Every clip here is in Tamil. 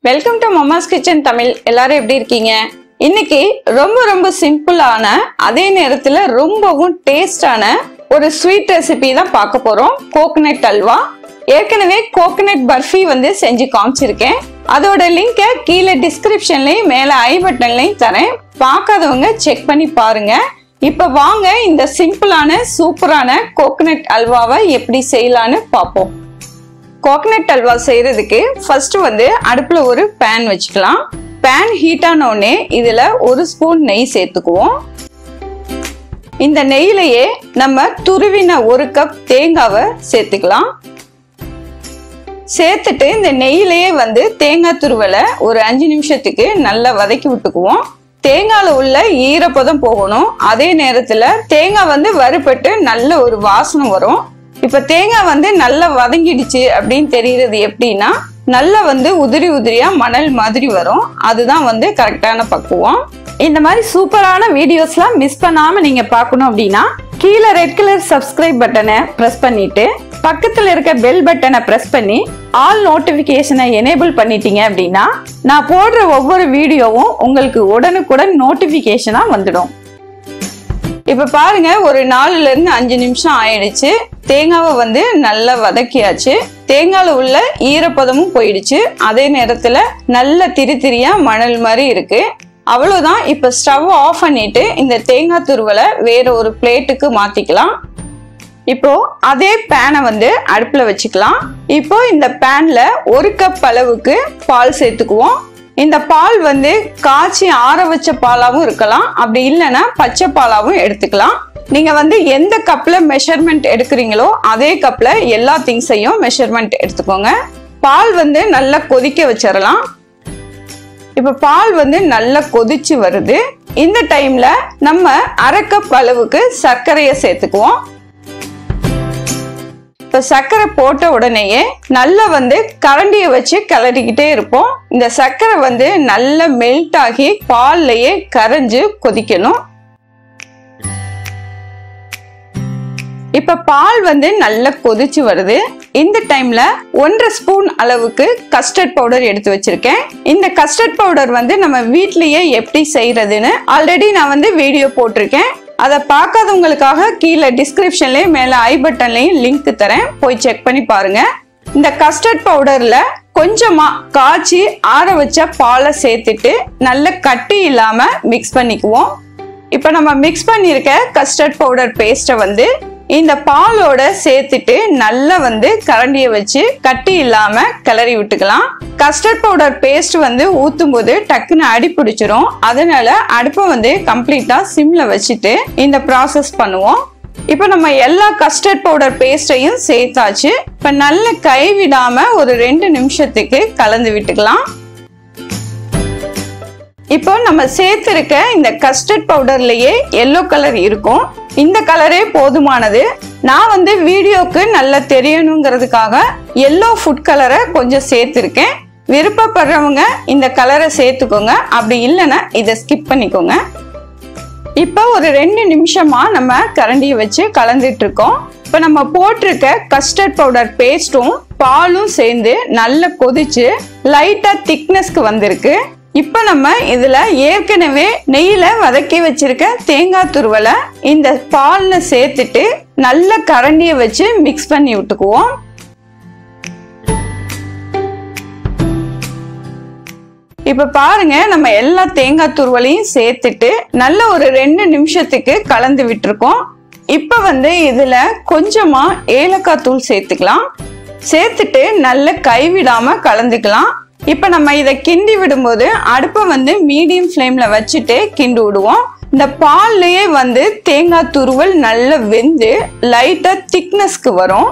welcome to mama's kitchen Tamil எல்லாரும் எப்படி இருக்கீங்க இன்னைக்கு ரொம்ப ரொம்ப சிம்பிளான அதே நேரத்துல ரொம்பவும் டேஸ்டான ஒரு ஸ்வீட் ரெசிபி தான் பார்க்க போறோம் கோகனட் அல்வா ஏற்கனவே கோகனட் பர்ஃபி வந்து செஞ்சு காமிச்சிருக்கேன் அதோட லிங்கை கீழே டிஸ்கிரிப்ஷன்லயும் மேல ஐ பட்டன்லயும் தரேன் பார்க்காதவங்க செக் பண்ணி பாருங்க இப்ப வாங்க இந்த சிம்பிளான சூப்பரான கோகனட் அல்வாவை எப்படி செய்யலான்னு பார்ப்போம் கோகனட் அல்வா செய்யறதுக்கு ஃபர்ஸ்ட் வந்து அடுப்புல ஒரு பேன் வச்சுக்கலாம் பேன் ஹீட் ஆன உடனே இதுல ஒரு ஸ்பூன் நெய் சேர்த்துக்குவோம் இந்த நெய்யிலேயே நம்ம துருவின ஒரு கப் தேங்காவை சேர்த்துக்கலாம் சேர்த்துட்டு இந்த நெய்யிலேயே வந்து தேங்காய் துருவலை ஒரு அஞ்சு நிமிஷத்துக்கு நல்லா வதக்கி விட்டுக்குவோம் தேங்காயில உள்ள ஈரப்பதம் போகணும் அதே நேரத்துல தேங்காய் வந்து வறுபட்டு நல்ல ஒரு வாசனை வரும் இப்ப தேங்காய் வந்து நல்லா வதங்கிடுச்சு அப்படின்னு தெரியுறது எப்படின்னா நல்லா வந்து உதிரி உதிரியா மணல் மாதிரி வரும் அதுதான் வந்து கரெக்டான பக்குவம் இந்த மாதிரி சூப்பரான வீடியோஸ்லாம் மிஸ் பண்ணாம நீங்க பார்க்கணும் அப்படின்னா கீழே ரெட் கலர் சப்ஸ்கிரைப் பட்டனை பிரஸ் பண்ணிட்டு பக்கத்துல இருக்க பெல் பட்டனை பிரஸ் பண்ணி ஆல் நோட்டிபிகேஷனை எனேபிள் பண்ணிட்டீங்க அப்படின்னா நான் போடுற ஒவ்வொரு வீடியோவும் உங்களுக்கு உடனுக்குடன் நோட்டிபிகேஷனா வந்துடும் இப்ப பாருங்க ஒரு நாலுல இருந்து அஞ்சு நிமிஷம் ஆயிடுச்சு தேங்காவை வந்து நல்லா வதக்கியாச்சு தேங்காயில உள்ள ஈரப்பதமும் போயிடுச்சு அதே நேரத்துல நல்ல திரி திரியா மணல் மாதிரி இருக்கு அவ்வளவுதான் இப்ப ஸ்டவ் ஆஃப் பண்ணிட்டு இந்த தேங்காய் துருவலை வேற ஒரு பிளேட்டுக்கு மாத்திக்கலாம் இப்போ அதே பேனை வந்து அடுப்புல வச்சுக்கலாம் இப்போ இந்த பேன்ல ஒரு கப் அளவுக்கு பால் சேர்த்துக்குவோம் இந்த பால் வந்து காய்ச்சி ஆற வச்ச பாலாவும் இருக்கலாம் அப்படி இல்லைன்னா பச்சை பாலாவும் எடுத்துக்கலாம் நீங்க வந்து எந்த கப்ல மெஷர்மெண்ட் எடுக்கிறீங்களோ அதே கப்ல எல்லா திங்ஸையும் மெஷர்மெண்ட் எடுத்துக்கோங்க பால் வந்து நல்லா கொதிக்க வச்சிடலாம் இப்ப பால் வந்து நல்லா கொதிச்சு வருது இந்த டைம்ல நம்ம அரை கப் அளவுக்கு சர்க்கரையை சேர்த்துக்குவோம் இப்போ சர்க்கரை போட்ட உடனேயே நல்லா வந்து கரண்டியை வச்சு கிளறிக்கிட்டே இருப்போம் இந்த சர்க்கரை வந்து நல்லா மெல்ட் ஆகி பால்லையே கரைஞ்சு கொதிக்கணும் இப்ப பால் வந்து நல்லா கொதிச்சு வருது இந்த டைம்ல ஒன்றரை ஸ்பூன் அளவுக்கு கஸ்டர்ட் பவுடர் எடுத்து வச்சிருக்கேன் இந்த கஸ்டர்ட் பவுடர் வந்து நம்ம வீட்லயே எப்படி செய்யறதுன்னு ஆல்ரெடி நான் வந்து வீடியோ போட்டிருக்கேன் அதை பார்க்காதவங்களுக்காக கீழே டிஸ்கிரிப்ஷன்லயும் மேல ஐ பட்டன்லயும் லிங்க் தரேன் போய் செக் பண்ணி பாருங்க இந்த கஸ்டர்ட் பவுடர்ல கொஞ்சமா காய்ச்சி ஆற வச்ச பாலை சேர்த்துட்டு நல்ல கட்டி இல்லாம மிக்ஸ் பண்ணிக்குவோம் இப்போ நம்ம மிக்ஸ் பண்ணியிருக்க கஸ்டர்ட் பவுடர் பேஸ்ட்டை வந்து இந்த பாலோட சேர்த்துட்டு நல்லா வந்து கரண்டியை வச்சு கட்டி இல்லாம கிளறி விட்டுக்கலாம் கஸ்டர்ட் பவுடர் பேஸ்ட் வந்து ஊத்தும் போது டக்குன்னு அடி பிடிச்சிரும் அதனால அடுப்பை வந்து கம்ப்ளீட்டா சிம்ல வச்சுட்டு இந்த ப்ராசஸ் பண்ணுவோம் இப்போ நம்ம எல்லா கஸ்டர்ட் பவுடர் பேஸ்டையும் சேர்த்தாச்சு இப்போ நல்ல கை விடாம ஒரு ரெண்டு நிமிஷத்துக்கு கலந்து விட்டுக்கலாம் இப்போ நம்ம சேர்த்திருக்க இந்த கஸ்டர்ட் பவுடர்லயே எல்லோ கலர் இருக்கும் இந்த கலரே போதுமானது நான் வந்து வீடியோக்கு நல்லா தெரியணுங்கிறதுக்காக எல்லோ ஃபுட் கலரை கொஞ்சம் சேர்த்திருக்கேன் விருப்பப்படுறவங்க இந்த கலரை சேர்த்துக்கோங்க அப்படி இல்லைன்னா இதை ஸ்கிப் பண்ணிக்கோங்க இப்போ ஒரு ரெண்டு நிமிஷமா நம்ம கரண்டியை வச்சு கலந்துட்டு இருக்கோம் இப்போ நம்ம போட்டிருக்க கஸ்டர்ட் பவுடர் பேஸ்ட்டும் பாலும் சேர்ந்து நல்லா கொதிச்சு லைட்டா திக்னஸ்க்கு வந்திருக்கு இப்போ நம்ம இதுல ஏற்கனவே நெய்யில வதக்கி வச்சிருக்க தேங்காய் துருவலை இந்த பால்ல சேர்த்துட்டு நல்ல கரண்டியை வச்சு மிக்ஸ் பண்ணி விட்டுக்குவோம் இப்ப பாருங்க நம்ம எல்லா தேங்காய் துருவலையும் சேர்த்துட்டு நல்ல ஒரு ரெண்டு நிமிஷத்துக்கு கலந்து விட்டுருக்கோம் இப்ப வந்து இதுல கொஞ்சமா ஏலக்காய் தூள் சேர்த்துக்கலாம் சேர்த்துட்டு நல்ல கைவிடாம கலந்துக்கலாம் இப்ப நம்ம இதை கிண்டி விடும்போது அடுப்பை வந்து மீடியம் ஃப்ளேம்ல வச்சுட்டு கிண்டி விடுவோம் இந்த பால்லயே வந்து தேங்காய் துருவல் நல்லா வெந்து லைட்டா திக்னஸ்க்கு வரும்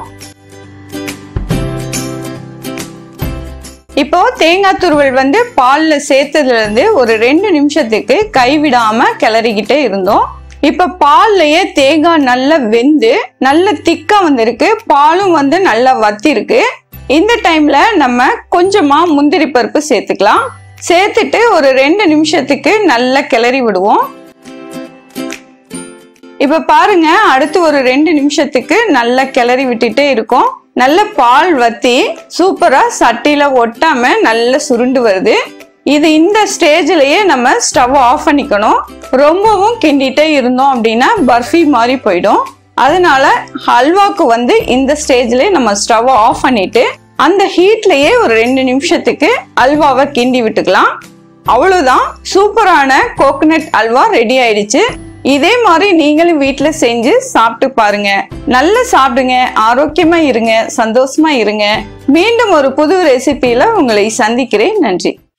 இப்போ தேங்காய் துருவல் வந்து பால்ல சேர்த்ததுல இருந்து ஒரு ரெண்டு நிமிஷத்துக்கு கைவிடாம கிளறிக்கிட்டே இருந்தோம் இப்ப பால்லயே தேங்காய் நல்லா வெந்து நல்ல திக்கா வந்திருக்கு பாலும் வந்து நல்லா வத்திருக்கு இந்த டைம்ல நம்ம கொஞ்சமா முந்திரி பருப்பு சேர்த்துக்கலாம் சேர்த்துட்டு ஒரு ரெண்டு நிமிஷத்துக்கு நல்லா கிளறி விடுவோம் இப்ப பாருங்க அடுத்து ஒரு ரெண்டு நிமிஷத்துக்கு நல்லா கிளறி விட்டுட்டே இருக்கோம் நல்ல பால் வத்தி சூப்பரா சட்டியில ஒட்டாம நல்ல சுருண்டு வருது இது இந்த ஸ்டேஜ்லயே நம்ம ஸ்டவ் ஆஃப் பண்ணிக்கணும் ரொம்பவும் கிண்டிட்டே இருந்தோம் அப்படின்னா பர்ஃபி மாதிரி போயிடும் அதனால ஹல்வாக்கு வந்து இந்த ஸ்டேஜ்லயே நம்ம ஸ்டவ் ஆஃப் பண்ணிட்டு அந்த ஹீட்லயே ஒரு ரெண்டு நிமிஷத்துக்கு அல்வாவை கிண்டி விட்டுக்கலாம் அவ்வளவுதான் சூப்பரான கோகனட் அல்வா ரெடி ஆயிடுச்சு இதே மாதிரி நீங்களும் வீட்டில் செஞ்சு சாப்பிட்டு பாருங்க நல்லா சாப்பிடுங்க ஆரோக்கியமா இருங்க சந்தோஷமா இருங்க மீண்டும் ஒரு புது ரெசிபியில உங்களை சந்திக்கிறேன் நன்றி